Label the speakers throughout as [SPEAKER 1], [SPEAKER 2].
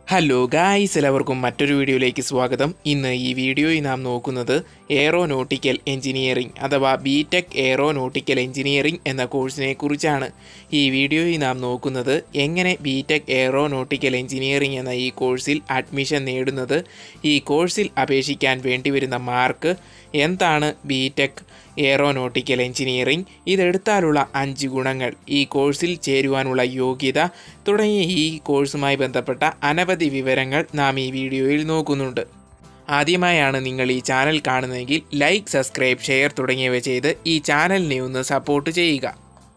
[SPEAKER 1] hello guys എല്ലാവർക്കും മറ്റൊരു വീഡിയോയിലേക്ക് സ്വാഗതം ഇന്ന് ഈ വീഡിയോയിൽ നാം നോക്കുന്നത് എയറോനോട്ടിക്കൽ എഞ്ചിനീയറിംഗ് അഥവാ ബി ടെക് എയറോനോട്ടിക്കൽ എഞ്ചിനീയറിംഗ് എന്ന കോഴ്സിനെ കുറിച്ചാണ് ഈ വീഡിയോയിൽ നാം നോക്കുന്നത് എങ്ങനെ ബി ടെക് എയറോനോട്ടിക്കൽ എഞ്ചിനീയറിംഗ് എന്ന ഈ കോഴ്സിൽ അഡ്മിഷൻ നേടുന്നത് ഈ കോഴ്സിൽ അപേക്ഷിക്കാൻ വേണ്ടിവരുന്ന മാർക്ക് എന്താണ് ബി ടെക് എയറോനോട്ടിക്കൽ എഞ്ചിനീയറിംഗ് ഇതെടുത്താലുള്ള അഞ്ച് ഗുണങ്ങൾ ഈ കോഴ്സിൽ ചേരുവാനുള്ള യോഗ്യത തുടങ്ങിയ ഈ കോഴ്സുമായി ബന്ധപ്പെട്ട അനവധി വിവരങ്ങൾ നാം ഈ വീഡിയോയിൽ നോക്കുന്നുണ്ട് ആദ്യമായാണ് നിങ്ങൾ ഈ ചാനൽ കാണുന്നതെങ്കിൽ ലൈക്ക് സബ്സ്ക്രൈബ് ഷെയർ തുടങ്ങിയവ ചെയ്ത് ഈ ചാനലിനെ ഒന്ന് സപ്പോർട്ട് ചെയ്യുക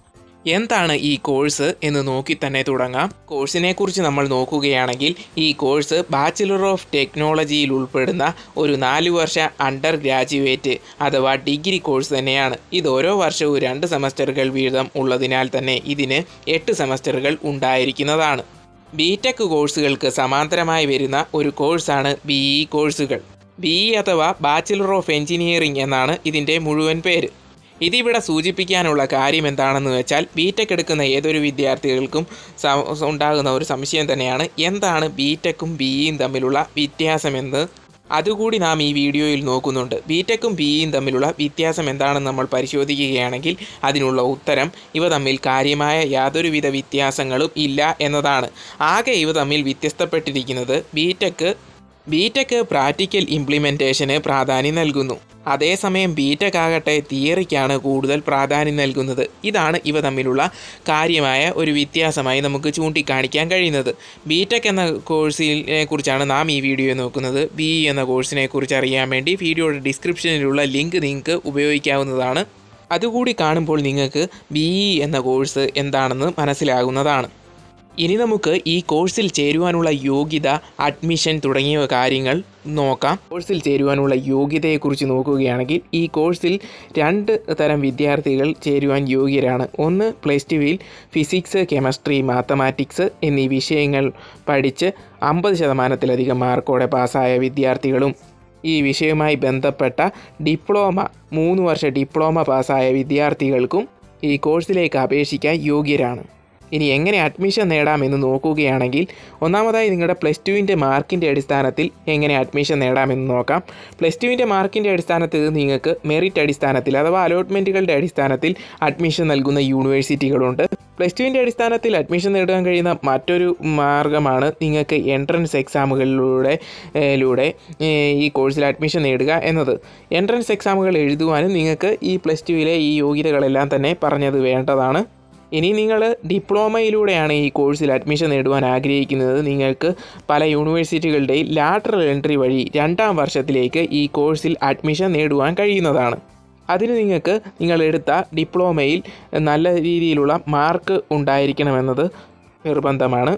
[SPEAKER 1] എന്താണ് ഈ കോഴ്സ് എന്ന് നോക്കി തന്നെ തുടങ്ങാം കോഴ്സിനെ കുറിച്ച് നമ്മൾ നോക്കുകയാണെങ്കിൽ ഈ കോഴ്സ് ബാച്ചിലർ ഓഫ് ടെക്നോളജിയിൽ ഉൾപ്പെടുന്ന ഒരു നാല് വർഷ അണ്ടർ ഗ്രാജുവേറ്റ് അഥവാ ഡിഗ്രി കോഴ്സ് തന്നെയാണ് ഇത് ഓരോ വർഷവും രണ്ട് സെമസ്റ്ററുകൾ വീതം ഉള്ളതിനാൽ തന്നെ ഇതിന് എട്ട് സെമസ്റ്ററുകൾ ഉണ്ടായിരിക്കുന്നതാണ് ബി ടെക് കോഴ്സുകൾക്ക് സമാന്തരമായി വരുന്ന ഒരു കോഴ്സാണ് ബി ഇ കോഴ്സുകൾ ബി ഇ അഥവാ ബാച്ചിലർ ഓഫ് എഞ്ചിനീയറിംഗ് എന്നാണ് ഇതിൻ്റെ മുഴുവൻ പേര് ഇതിവിടെ സൂചിപ്പിക്കാനുള്ള കാര്യം എന്താണെന്ന് വെച്ചാൽ ബി ടെക് എടുക്കുന്ന ഏതൊരു വിദ്യാർത്ഥികൾക്കും സ- ഉണ്ടാകുന്ന ഒരു സംശയം തന്നെയാണ് എന്താണ് ബി ടെക്കും ബി ഇയും തമ്മിലുള്ള വ്യത്യാസമെന്ന് അതുകൂടി നാം ഈ വീഡിയോയിൽ നോക്കുന്നുണ്ട് ബി ടെക്കും ബി ഇയും തമ്മിലുള്ള വ്യത്യാസം എന്താണെന്ന് നമ്മൾ പരിശോധിക്കുകയാണെങ്കിൽ അതിനുള്ള ഉത്തരം ഇവ തമ്മിൽ കാര്യമായ യാതൊരുവിധ വ്യത്യാസങ്ങളും ഇല്ല എന്നതാണ് ആകെ ഇവ തമ്മിൽ വ്യത്യസ്തപ്പെട്ടിരിക്കുന്നത് B tech B tech practical ഇംപ്ലിമെൻറ്റേഷന് പ്രാധാന്യം നൽകുന്നു അതേസമയം ബി ടെക് ആകട്ടെ തിയറിക്കാണ് കൂടുതൽ പ്രാധാന്യം നൽകുന്നത് ഇതാണ് ഇവ തമ്മിലുള്ള കാര്യമായ ഒരു വ്യത്യാസമായി നമുക്ക് ചൂണ്ടിക്കാണിക്കാൻ കഴിയുന്നത് ബി ടെക് എന്ന കോഴ്സിനെ കുറിച്ചാണ് നാം ഈ വീഡിയോ നോക്കുന്നത് ബി ഇ എന്ന കോഴ്സിനെ കുറിച്ച് അറിയാൻ വേണ്ടി വീഡിയോയുടെ ഡിസ്ക്രിപ്ഷനിലുള്ള ലിങ്ക് നിങ്ങൾക്ക് ഉപയോഗിക്കാവുന്നതാണ് അതുകൂടി കാണുമ്പോൾ നിങ്ങൾക്ക് ബി ഇ എന്ന കോഴ്സ് എന്താണെന്ന് മനസ്സിലാകുന്നതാണ് ഇനി നമുക്ക് ഈ കോഴ്സിൽ ചേരുവാനുള്ള യോഗ്യത അഡ്മിഷൻ തുടങ്ങിയ കാര്യങ്ങൾ നോക്കാം കോഴ്സിൽ ചേരുവാനുള്ള യോഗ്യതയെക്കുറിച്ച് നോക്കുകയാണെങ്കിൽ ഈ കോഴ്സിൽ രണ്ട് തരം വിദ്യാർത്ഥികൾ ചേരുവാൻ യോഗ്യരാണ് ഒന്ന് പ്ലസ് ടുവിൽ ഫിസിക്സ് കെമിസ്ട്രി മാത്തമാറ്റിക്സ് എന്നീ വിഷയങ്ങൾ പഠിച്ച് അമ്പത് ശതമാനത്തിലധികം മാർക്കോടെ പാസ്സായ വിദ്യാർത്ഥികളും ഈ വിഷയവുമായി ബന്ധപ്പെട്ട ഡിപ്ലോമ മൂന്ന് വർഷ ഡിപ്ലോമ പാസ്സായ വിദ്യാർത്ഥികൾക്കും ഈ കോഴ്സിലേക്ക് അപേക്ഷിക്കാൻ യോഗ്യരാണ് ഇനി എങ്ങനെ അഡ്മിഷൻ നേടാമെന്ന് നോക്കുകയാണെങ്കിൽ ഒന്നാമതായി നിങ്ങളുടെ പ്ലസ് ടുവിൻ്റെ മാർക്കിൻ്റെ അടിസ്ഥാനത്തിൽ എങ്ങനെ അഡ്മിഷൻ നേടാമെന്ന് നോക്കാം പ്ലസ് ടുവിൻ്റെ മാർക്കിൻ്റെ അടിസ്ഥാനത്തിൽ നിങ്ങൾക്ക് മെറിറ്റ് അടിസ്ഥാനത്തിൽ അഥവാ അലോട്ട്മെൻറ്റുകളുടെ അടിസ്ഥാനത്തിൽ അഡ്മിഷൻ നൽകുന്ന യൂണിവേഴ്സിറ്റികളുണ്ട് പ്ലസ് ടുവിൻ്റെ അടിസ്ഥാനത്തിൽ അഡ്മിഷൻ നേടാൻ കഴിയുന്ന മറ്റൊരു മാർഗമാണ് നിങ്ങൾക്ക് എൻട്രൻസ് എക്സാമുകളിലൂടെ ഏ, ലൂടെ ഏ, ഈ കോഴ്സിൽ അഡ്മിഷൻ നേടുക എന്നത് എൻട്രൻസ് എക്സാമുകൾ എഴുതുവാനും നിങ്ങൾക്ക് ഈ പ്ലസ് ടുവിലെ ഈ യോഗ്യതകളെല്ലാം തന്നെ പറഞ്ഞത് വേണ്ടതാണ് ഇനി നിങ്ങൾ ഡിപ്ലോമയിലൂടെയാണ് ഈ കോഴ്സിൽ അഡ്മിഷൻ നേടുവാൻ ആഗ്രഹിക്കുന്നത് നിങ്ങൾക്ക് പല യൂണിവേഴ്സിറ്റികളുടെയും ലാറ്ററൽ എൻട്രി വഴി രണ്ടാം വർഷത്തിലേക്ക് ഈ കോഴ്സിൽ അഡ്മിഷൻ നേടുവാൻ കഴിയുന്നതാണ് അതിന് നിങ്ങൾക്ക് നിങ്ങൾ എടുത്ത ഡിപ്ലോമയിൽ നല്ല രീതിയിലുള്ള മാർക്ക് ഉണ്ടായിരിക്കണമെന്നത് നിർബന്ധമാണ്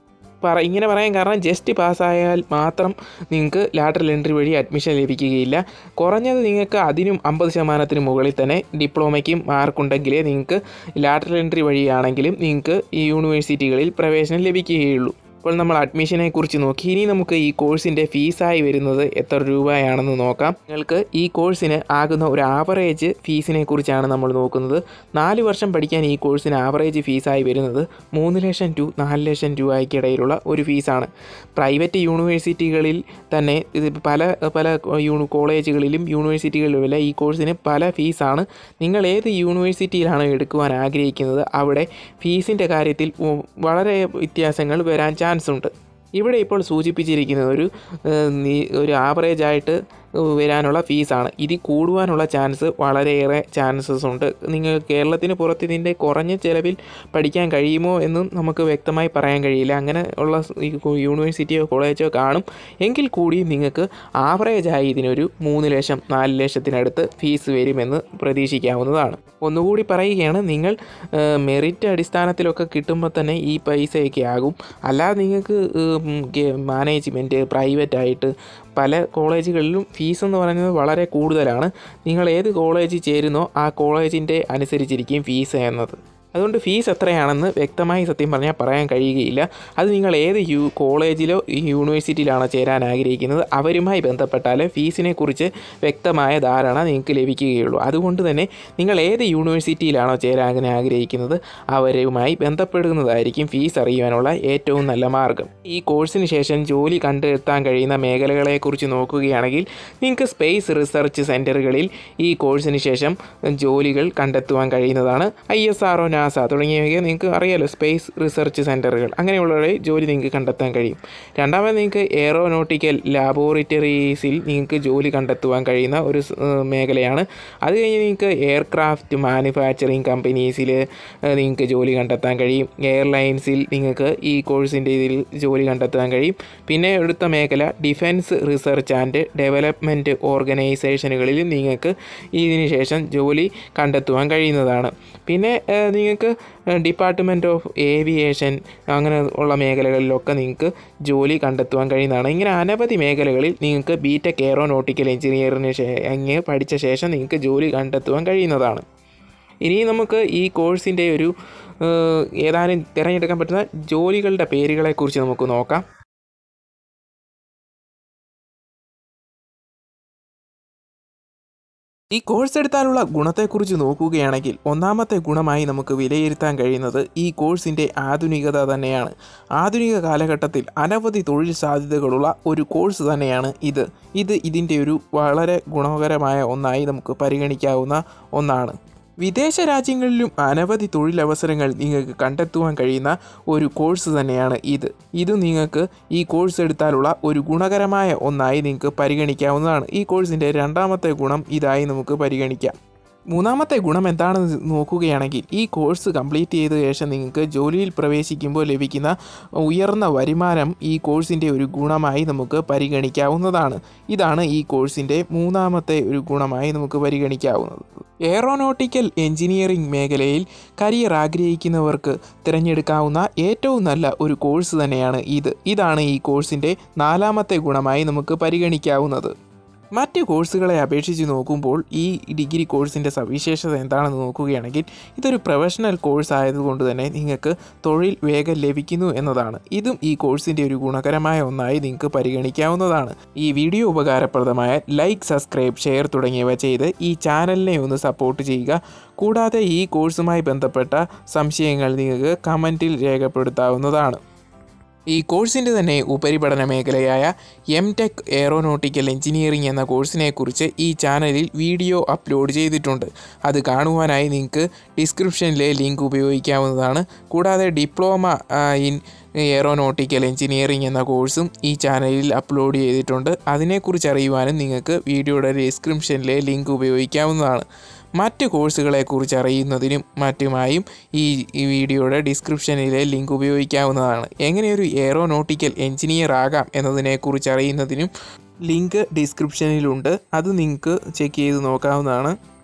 [SPEAKER 1] പറ ഇങ്ങനെ പറയാൻ കാരണം ജസ്റ്റ് പാസ്സായാൽ മാത്രം നിങ്ങൾക്ക് ലാറ്ററൽ എൻട്രി വഴി അഡ്മിഷൻ ലഭിക്കുകയില്ല കുറഞ്ഞത് നിങ്ങൾക്ക് അതിനും അമ്പത് ശതമാനത്തിന് മുകളിൽ തന്നെ ഡിപ്ലോമയ്ക്കും മാർക്കുണ്ടെങ്കിലേ നിങ്ങൾക്ക് ലാറ്ററൽ എൻട്രി വഴിയാണെങ്കിലും നിങ്ങൾക്ക് ഈ യൂണിവേഴ്സിറ്റികളിൽ പ്രവേശനം ലഭിക്കുകയുള്ളൂ അപ്പോൾ നമ്മൾ അഡ്മിഷനെ കുറിച്ച് നോക്കി ഇനി നമുക്ക് ഈ കോഴ്സിൻ്റെ ഫീസായി വരുന്നത് എത്ര രൂപയാണെന്ന് നോക്കാം നിങ്ങൾക്ക് ഈ കോഴ്സിന് ആകുന്ന ഒരു ആവറേജ് ഫീസിനെ കുറിച്ചാണ് നമ്മൾ നോക്കുന്നത് നാല് വർഷം പഠിക്കാൻ ഈ കോഴ്സിന് ആവറേജ് ഫീസായി വരുന്നത് മൂന്ന് ലക്ഷം ടു നാല് ലക്ഷം രൂപയ്ക്കിടയിലുള്ള ഒരു ഫീസാണ് പ്രൈവറ്റ് യൂണിവേഴ്സിറ്റികളിൽ തന്നെ ഇത് പല പല യൂണി കോളേജുകളിലും യൂണിവേഴ്സിറ്റികളിലുമില്ല ഈ കോഴ്സിന് പല ഫീസാണ് നിങ്ങൾ ഏത് യൂണിവേഴ്സിറ്റിയിലാണ് എടുക്കുവാൻ ആഗ്രഹിക്കുന്നത് അവിടെ ഫീസിൻ്റെ കാര്യത്തിൽ ഉ- വളരെ വ്യത്യാസങ്ങൾ വരാൻ ചാൻസ് ഉണ്ട് ഇവിടെ ഇപ്പോൾ സൂചിപ്പിച്ചിരിക്കുന്നത് ഒരു ഏഹ്, നീ- ഒരു ആവറേജ് ആയിട്ട് വരാനുള്ള ഫീസാണ് ഇതിൽ കൂടുവാനുള്ള ചാൻസ് വളരെയേറെ ചാൻസസ് ഉണ്ട് നിങ്ങൾ കേരളത്തിന് പുറത്ത് ഇതിൻ്റെ കുറഞ്ഞ ചിലവിൽ പഠിക്കാൻ കഴിയുമോ എന്നും നമുക്ക് വ്യക്തമായി പറയാൻ കഴിയില്ല അങ്ങനെ ഉള്ള സ് ഈ കോ- യൂണിവേഴ്സിറ്റിയോ കോളേജോ കാണും എങ്കിൽ കൂടിയും നിങ്ങൾക്ക് ആവറേജായി ഇതിനൊരു മൂന്ന് ലക്ഷം നാല് ലക്ഷത്തിനടുത്ത് ഫീസ് വരുമെന്ന് പ്രതീക്ഷിക്കാവുന്നതാണ് ഒന്നുകൂടി പറയുകയാണ് നിങ്ങൾ ഏഹ്, മെറിറ്റ് അടിസ്ഥാനത്തിലൊക്കെ കിട്ടുമ്പോൾ തന്നെ ഈ പൈസയൊക്കെ ആകും അല്ലാതെ നിങ്ങൾക്ക് മാനേജ്മെൻറ്റ് പ്രൈവറ്റായിട്ട് പല കോളേജുകളിലും ഫീസ് എന്ന് പറയുന്നത് വളരെ കൂടുതലാണ് നിങ്ങൾ ഏത് കോളേജിൽ ചേരുന്നോ ആ കോളേജിൻ്റെ അനുസരിച്ചിരിക്കും ഫീസ് എന്നത് അതുകൊണ്ട് ഫീസ് എത്രയാണെന്ന് വ്യക്തമായി സത്യം പറഞ്ഞാൽ പറയാൻ കഴിയുകയില്ല അത് നിങ്ങൾ ഏത് യു കോളേജിലോ യൂണിവേഴ്സിറ്റിയിലാണോ ചേരാൻ ആഗ്രഹിക്കുന്നത് അവരുമായി ബന്ധപ്പെട്ടാൽ ഫീസിനെ കുറിച്ച് വ്യക്തമായ ധാരണ നിങ്ങൾക്ക് ലഭിക്കുകയുള്ളൂ അതുകൊണ്ട് തന്നെ നിങ്ങൾ ഏത് യൂണിവേഴ്സിറ്റിയിലാണോ ചേരാൻ ആഗ്രഹിക്കുന്നത് അവരുമായി ബന്ധപ്പെടുന്നതായിരിക്കും ഫീസ് അറിയുവാനുള്ള ഏറ്റവും നല്ല മാർഗം ഈ കോഴ്സിന് ശേഷം ജോലി കണ്ടെത്താൻ കഴിയുന്ന മേഖലകളെക്കുറിച്ച് നോക്കുകയാണെങ്കിൽ നിങ്ങൾക്ക് സ്പേസ് റിസർച്ച് സെൻറ്ററുകളിൽ ഈ കോഴ്സിന് ശേഷം ജോലികൾ കണ്ടെത്തുവാൻ കഴിയുന്നതാണ് ഐ എസ് ആർ നാസ തുടങ്ങിയവയെ നിങ്ങൾക്ക് അറിയാലോ സ്പേസ് റിസർച്ച് സെൻറ്ററുകൾ അങ്ങനെയുള്ളവരെ ജോലി നിങ്ങൾക്ക് കണ്ടെത്താൻ കഴിയും രണ്ടാമത് നിങ്ങൾക്ക് എയറോനോട്ടിക്കൽ ലാബോറട്ടറീസിൽ നിങ്ങൾക്ക് ജോലി കണ്ടെത്തുവാൻ കഴിയുന്ന ഒരു സ്- ഏഹ് മേഖലയാണ് അത് കഴിഞ്ഞ് നിങ്ങൾക്ക് എയർക്രാഫ്റ്റ് മാനുഫാക്ചറിങ് കമ്പനീസിൽ നിങ്ങൾക്ക് ജോലി കണ്ടെത്താൻ കഴിയും എയർലൈൻസിൽ നിങ്ങൾക്ക് ഈ കോഴ്സിൻ്റെ ഇതിൽ ജോലി കണ്ടെത്താൻ കഴിയും പിന്നെ അടുത്ത മേഖല ഡിഫൻസ് റിസർച്ച് ആൻഡ് ഡെവലപ്മെൻറ്റ് ഓർഗനൈസേഷനുകളിൽ നിങ്ങൾക്ക് ഇതിന് ശേഷം ജോലി കണ്ടെത്തുവാൻ കഴിയുന്നതാണ് പിന്നെ ഏഹ്, നിങ്ങൾക്ക് ഡിപ്പാർട്ട്മെൻറ്റ് ഓഫ് ഏവിയേഷൻ അങ്ങനെ ഉള്ള മേഖലകളിലൊക്കെ നിങ്ങൾക്ക് ജോലി കണ്ടെത്തുവാൻ കഴിയുന്നതാണ് ഇങ്ങനെ അനവധി മേഖലകളിൽ നിങ്ങൾക്ക് ബിടെക് എയറോനോട്ടിക്കൽ എഞ്ചിനീയറിന് ശേ അങ്ങ് പഠിച്ച ശേഷം നിങ്ങൾക്ക് ജോലി കണ്ടെത്തുവാൻ കഴിയുന്നതാണ് ഇനി നമുക്ക് ഈ കോഴ്സിൻ്റെ ഒരു ഏഹ്, ഏതാനും തിരഞ്ഞെടുക്കാൻ പറ്റുന്ന ജോലികളുടെ പേരുകളെക്കുറിച്ച് നമുക്ക് നോക്കാം ഈ കോഴ്സ് എടുത്താലുള്ള ഗുണത്തെക്കുറിച്ച് നോക്കുകയാണെങ്കിൽ ഒന്നാമത്തെ ഗുണമായി നമുക്ക് വിലയിരുത്താൻ കഴിയുന്നത് ഈ കോഴ്സിൻ്റെ ആധുനികത തന്നെയാണ് ആധുനിക കാലഘട്ടത്തിൽ അനവധി തൊഴിൽ സാധ്യതകളുള്ള ഒരു കോഴ്സ് തന്നെയാണ് ഇത് ഇത് ഇതിൻ്റെ ഒരു വളരെ ഗുണകരമായ ഒന്നായി നമുക്ക് പരിഗണിക്കാവുന്ന ഒന്നാണ് വിദേശ രാജ്യങ്ങളിലും അനവധി തൊഴിലവസരങ്ങൾ നിങ്ങൾക്ക് കണ്ടെത്തുവാൻ കഴിയുന്ന ഒരു കോഴ്സ് തന്നെയാണ് ഇത് ഇത് നിങ്ങൾക്ക് ഈ കോഴ്സ് എടുത്താലുള്ള ഒരു ഗുണകരമായ ഒന്നായി നിങ്ങൾക്ക് പരിഗണിക്കാവുന്നതാണ് ഈ കോഴ്സിൻ്റെ രണ്ടാമത്തെ ഗുണം ഇതായി നമുക്ക് പരിഗണിക്കാം മൂന്നാമത്തെ ഗുണം എന്താണെന്ന് നോക്കുകയാണെങ്കിൽ ഈ കോഴ്സ് കംപ്ലീറ്റ് ചെയ്ത ശേഷം നിങ്ങൾക്ക് ജോലിയിൽ പ്രവേശിക്കുമ്പോൾ ലഭിക്കുന്ന ഉയർന്ന വരുമാനം ഈ കോഴ്സിൻ്റെ ഒരു ഗുണമായി നമുക്ക് പരിഗണിക്കാവുന്നതാണ് ഇതാണ് ഈ കോഴ്സിൻ്റെ മൂന്നാമത്തെ ഒരു ഗുണമായി നമുക്ക് പരിഗണിക്കാവുന്നത് എയറോനോട്ടിക്കൽ എഞ്ചിനീയറിംഗ് മേഖലയിൽ കരിയർ ആഗ്രഹിക്കുന്നവർക്ക് തിരഞ്ഞെടുക്കാവുന്ന ഏറ്റവും നല്ല ഒരു കോഴ്സ് തന്നെയാണ് ഇത് ഇതാണ് ഈ കോഴ്സിൻ്റെ നാലാമത്തെ ഗുണമായി നമുക്ക് പരിഗണിക്കാവുന്നത് മറ്റ് കോഴ്സുകളെ അപേക്ഷിച്ച് നോക്കുമ്പോൾ ഈ ഡിഗ്രി കോഴ്സിൻ്റെ സവിശേഷത എന്താണെന്ന് നോക്കുകയാണെങ്കിൽ ഇതൊരു പ്രൊഫഷണൽ കോഴ്സ് ആയതുകൊണ്ട് തന്നെ നിങ്ങൾക്ക് തൊഴിൽ വേഗം ലഭിക്കുന്നു എന്നതാണ് ഇതും ഈ കോഴ്സിൻ്റെ ഒരു ഗുണകരമായ ഒന്നായി നിങ്ങൾക്ക് പരിഗണിക്കാവുന്നതാണ് ഈ വീഡിയോ ഉപകാരപ്രദമായ ലൈക്ക് സബ്സ്ക്രൈബ് ഷെയർ തുടങ്ങിയവ ചെയ്ത് ഈ ചാനലിനെ ഒന്ന് സപ്പോർട്ട് ചെയ്യുക കൂടാതെ ഈ കോഴ്സുമായി ബന്ധപ്പെട്ട സംശയങ്ങൾ നിങ്ങൾക്ക് കമൻറ്റിൽ രേഖപ്പെടുത്താവുന്നതാണ് ഈ കോഴ്സിൻ്റെ തന്നെ ഉപരിപഠന മേഖലയായ എം ടെക് എയറോനോട്ടിക്കൽ എഞ്ചിനീയറിംഗ് എന്ന കോഴ്സിനെക്കുറിച്ച് ഈ ചാനലിൽ വീഡിയോ അപ്ലോഡ് ചെയ്തിട്ടുണ്ട് അത് കാണുവാനായി നിങ്ങൾക്ക് ഡിസ്ക്രിപ്ഷനിലെ ലിങ്ക് ഉപയോഗിക്കാവുന്നതാണ് കൂടാതെ ഡിപ്ലോമ ആ, ഇൻ എയറോനോട്ടിക്കൽ എഞ്ചിനീയറിംഗ് എന്ന കോഴ്സും ഈ ചാനലിൽ അപ്ലോഡ് ചെയ്തിട്ടുണ്ട് അതിനെക്കുറിച്ച് അറിയുവാനും നിങ്ങൾക്ക് വീഡിയോയുടെ ഡിസ്ക്രിപ്ഷനിലെ ലിങ്ക് ഉപയോഗിക്കാവുന്നതാണ് മറ്റ് കോഴ്സുകളെക്കുറിച്ച് അറിയുന്നതിനും മറ്റുമായും ഈ ഈ വീഡിയോയുടെ ഡിസ്ക്രിപ്ഷനിലെ ലിങ്ക് ഉപയോഗിക്കാവുന്നതാണ് എങ്ങനെ ഒരു എയറോനോട്ടിക്കൽ എഞ്ചിനീയർ ആകാം എന്നതിനെക്കുറിച്ച് അറിയുന്നതിനും ലിങ്ക് ഡിസ്ക്രിപ്ഷനിലുണ്ട് അത് നിങ്ങൾക്ക് ചെക്ക് ചെയ്ത് നോക്കാവുന്നതാണ്